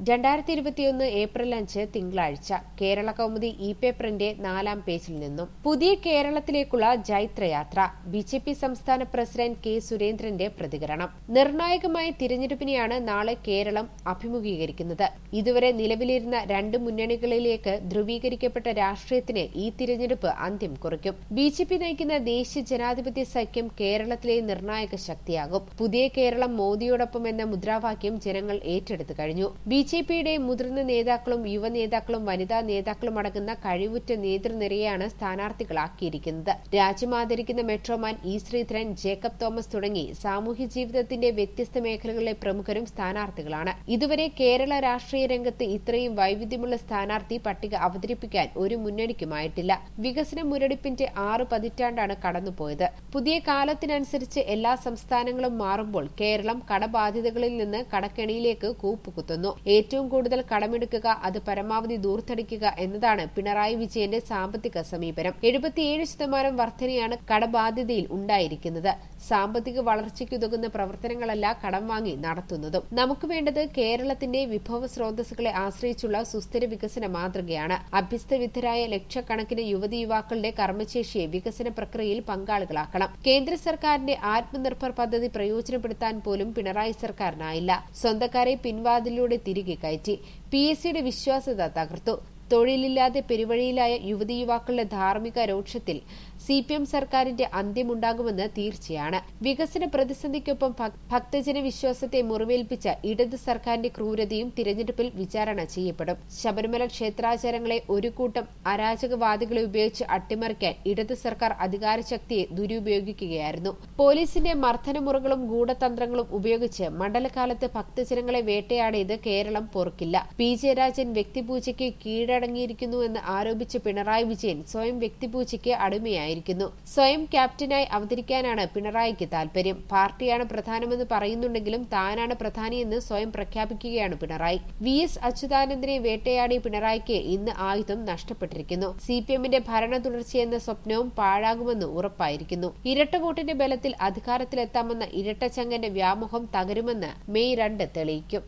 രണ്ടായിരത്തി ഇരുപത്തിയൊന്ന് ഏപ്രിൽ അഞ്ച് തിങ്കളാഴ്ച കേരള കൗമുദി ഇ പേപ്പറിന്റെ നാലാം പേജിൽ നിന്നും പുതിയ കേരളത്തിലേക്കുള്ള ജൈത്രയാത്ര ബി ജെ പി സംസ്ഥാന പ്രസിഡന്റ് കെ സുരേന്ദ്രന്റെ പ്രതികരണം നിർണായകമായ തിരഞ്ഞെടുപ്പിനെയാണ് നാളെ കേരളം അഭിമുഖീകരിക്കുന്നത് ഇതുവരെ നിലവിലിരുന്ന രണ്ട് മുന്നണികളിലേക്ക് ധ്രുവീകരിക്കപ്പെട്ട രാഷ്ട്രീയത്തിന് ഈ തിരഞ്ഞെടുപ്പ് അന്ത്യം കുറിക്കും ബി ജെ പി നയിക്കുന്ന ദേശീയ ജനാധിപത്യ സഖ്യം കേരളത്തിലെ നിർണായക ശക്തിയാകും പുതിയ കേരളം മോദിയോടൊപ്പം എന്ന മുദ്രാവാക്യം ജനങ്ങൾ ഏറ്റെടുത്തു കഴിഞ്ഞു ബി ജെ പിയുടെ മുതിർന്ന നേതാക്കളും യുവ നേതാക്കളും വനിതാ നേതാക്കളും അടങ്ങുന്ന കഴിവുറ്റ നേതൃനിരയാണ് സ്ഥാനാർത്ഥികളാക്കിയിരിക്കുന്നത് രാജ്യം ആദരിക്കുന്ന മെട്രോമാൻ ഇ ശ്രീധരൻ ജേക്കബ് തോമസ് തുടങ്ങി സാമൂഹ്യ ജീവിതത്തിന്റെ വ്യത്യസ്ത മേഖലകളിലെ പ്രമുഖരും സ്ഥാനാർത്ഥികളാണ് ഇതുവരെ കേരള രാഷ്ട്രീയ രംഗത്ത് ഇത്രയും വൈവിധ്യമുള്ള സ്ഥാനാർത്ഥി പട്ടിക അവതരിപ്പിക്കാൻ ഒരു മുന്നണിക്കുമായിട്ടില്ല വികസന മുരടിപ്പിന്റെ ആറ് പതിറ്റാണ്ടാണ് കടന്നുപോയത് പുതിയ കാലത്തിനനുസരിച്ച് എല്ലാ സംസ്ഥാനങ്ങളും മാറുമ്പോൾ കേരളം കടബാധ്യതകളിൽ നിന്ന് കടക്കെണിയിലേക്ക് കൂപ്പുകുത്തുന്നു ഏറ്റവും കൂടുതൽ കടമെടുക്കുക അത് പരമാവധി ദൂർത്തടിക്കുക എന്നതാണ് പിണറായി വിജയന്റെ സാമ്പത്തിക സമീപനം എഴുപത്തിയേഴ് ശതമാനം വർധനയാണ് കടബാധ്യതയിൽ ഉണ്ടായിരിക്കുന്നത് സാമ്പത്തിക വളർച്ചയ്ക്കുതകുന്ന പ്രവർത്തനങ്ങളല്ല കടം വാങ്ങി നടത്തുന്നതും നമുക്ക് വേണ്ടത് കേരളത്തിന്റെ വിഭവ സ്രോതസ്സുകളെ ആശ്രയിച്ചുള്ള സുസ്ഥിര വികസന മാതൃകയാണ് അഭ്യസ്തവിദ്യരായ ലക്ഷക്കണക്കിന് യുവതി യുവാക്കളുടെ കർമ്മശേഷിയെ വികസന പ്രക്രിയയിൽ പങ്കാളികളാക്കണം കേന്ദ്ര സർക്കാരിന്റെ ആത്മനിർഭർ പദ്ധതി പ്രയോജനപ്പെടുത്താൻ പോലും പിണറായി സർക്കാരിനായില്ല സ്വന്തക്കാരെ പിൻവാതിലൂടെ തിരികെ കയറ്റി പി എസ് സിയുടെ വിശ്വാസ്യത തകർത്തു തൊഴിലില്ലാതെ പെരുവഴിയിലായ യുവതി യുവാക്കളുടെ ധാർമ്മിക രോക്ഷത്തിൽ സി പി എം സർക്കാരിന്റെ അന്ത്യമുണ്ടാകുമെന്ന് തീർച്ചയാണ് വികസന പ്രതിസന്ധിക്കൊപ്പം ഭക്തജന വിശ്വാസത്തെ മുറിവേൽപ്പിച്ച ഇടത് സർക്കാരിന്റെ ക്രൂരതയും തിരഞ്ഞെടുപ്പിൽ വിചാരണ ചെയ്യപ്പെടും ശബരിമല ക്ഷേത്രാചാരങ്ങളെ ഒരു കൂട്ടം അരാജകവാദികളെ ഉപയോഗിച്ച് അട്ടിമറിക്കാൻ ഇടത് സർക്കാർ അധികാരശക്തിയെ ദുരുപയോഗിക്കുകയായിരുന്നു പോലീസിന്റെ മർദ്ദനമുറകളും ഗൂഢതന്ത്രങ്ങളും ഉപയോഗിച്ച് മണ്ഡലകാലത്ത് ഭക്തജനങ്ങളെ വേട്ടയാടിയത് കേരളം പൊറുക്കില്ല പി ജയരാജൻ വ്യക്തിപൂജയ്ക്ക് കീഴടങ്ങിയിരിക്കുന്നുവെന്ന് ആരോപിച്ച പിണറായി വിജയൻ സ്വയം വ്യക്തിപൂജയ്ക്ക് അടിമയായി ആയിരിക്കുന്നു സ്വയം ക്യാപ്റ്റനായി അവതരിക്കാനാണ് പിണറായിക്ക് താൽപര്യം പാർട്ടിയാണ് പ്രധാനമെന്ന് പറയുന്നുണ്ടെങ്കിലും താനാണ് പ്രധാനിയെന്ന് സ്വയം പ്രഖ്യാപിക്കുകയാണ് പിണറായി വി എസ് അച്യുതാനന്ദനെ വേട്ടയാടി പിണറായിക്ക് ഇന്ന് ആയുധം നഷ്ടപ്പെട്ടിരിക്കുന്നു സി പി എമ്മിന്റെ ഭരണ തുടർച്ചയെന്ന സ്വപ്നവും പാഴാകുമെന്ന് ഉറപ്പായിരിക്കുന്നു ഇരട്ട വോട്ടിന്റെ ബലത്തിൽ അധികാരത്തിലെത്താമെന്ന ഇരട്ടച്ചങ്കന്റെ വ്യാമോഹം തകരുമെന്ന് മെയ് രണ്ട് തെളിയിക്കും